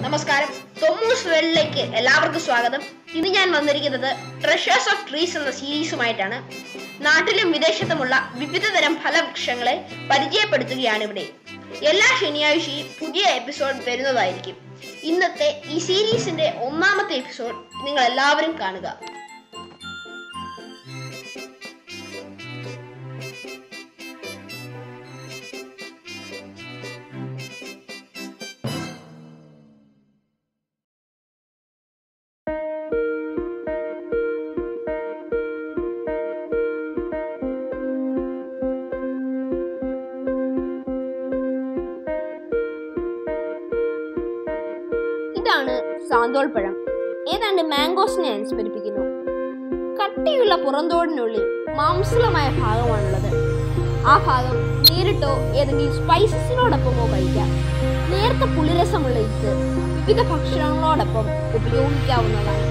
നമസ്കാരം തൊമ്മൂസ് വേൾഡിലേക്ക് എല്ലാവർക്കും സ്വാഗതം ഇന്ന് ഞാൻ വന്നിരിക്കുന്നത് ട്രഷേഴ്സ് ഓഫ് ട്രീസ് എന്ന സീരീസുമായിട്ടാണ് നാട്ടിലും വിദേശത്തുമുള്ള വിവിധ തരം ഫലവൃക്ഷങ്ങളെ പരിചയപ്പെടുത്തുകയാണ് ഇവിടെ എല്ലാ ശനിയാഴ്ചയും പുതിയ എപ്പിസോഡ് വരുന്നതായിരിക്കും ഇന്നത്തെ ഈ സീരീസിന്റെ ഒന്നാമത്തെ എപ്പിസോഡ് നിങ്ങൾ എല്ലാവരും കാണുക ഇതാണ് സാന്തോൾ പഴം ഏതാണ്ട് മാംഗോസിനെ അനുസ്മരിപ്പിക്കുന്നു കട്ടിയുള്ള പുറന്തോടിനുള്ളിൽ മാംസളമായ ഭാഗമാണുള്ളത് ആ ഭാഗം നേരിട്ടോ ഏതെങ്കിലും സ്പൈസസിനോടൊപ്പമോ കഴിക്കാം നേർത്ത പുളിരസമുള്ള ഇത് വിവിധ ഭക്ഷണങ്ങളോടൊപ്പം ഉപയോഗിക്കാവുന്നതാണ്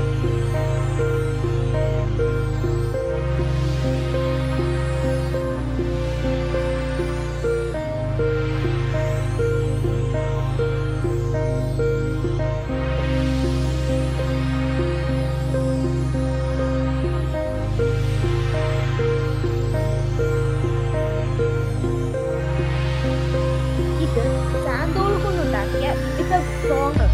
ഇത് സാന്തോൾ കൊണ്ടുണ്ടാക്കിയ വിവിധ വിഭവങ്ങൾ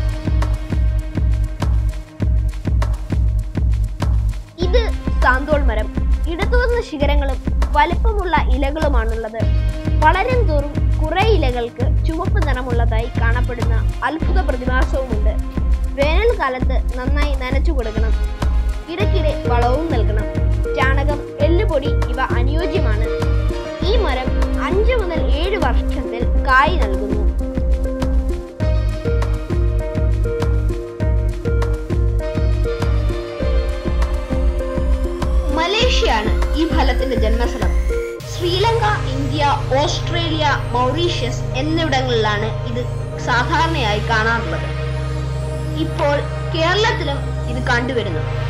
ഇത് സാന്തോൾ മരം ഇടതൂർന്ന ശിഖരങ്ങളും വലിപ്പമുള്ള ഇലകളുമാണുള്ളത് വളരും തോറും കുറെ ഇലകൾക്ക് ചുവപ്പ് നിറമുള്ളതായി കാണപ്പെടുന്ന അത്ഭുത പ്രതിഭാസവുമുണ്ട് വേനൽക്കാലത്ത് നന്നായി നനച്ചു കൊടുക്കണം ഇടയ്ക്കിടെ വളവും നൽകണം ചാണകം എല്ലുപൊടി ഇവ അനുയോജ്യമാണ് ഈ മരം അഞ്ച് മുതൽ ഏഴ് വർഷത്തിൽ കായ് നൽകുന്നു മലേഷ്യയാണ് ഈ ഫലത്തിന്റെ ജന്മസ്ഥലം ശ്രീലങ്ക ഇന്ത്യ ഓസ്ട്രേലിയ മൗറീഷ്യസ് എന്നിവിടങ്ങളിലാണ് ഇത് സാധാരണയായി കാണാറുള്ളത് ഇപ്പോൾ കേരളത്തിലും ഇത് കണ്ടുവരുന്നു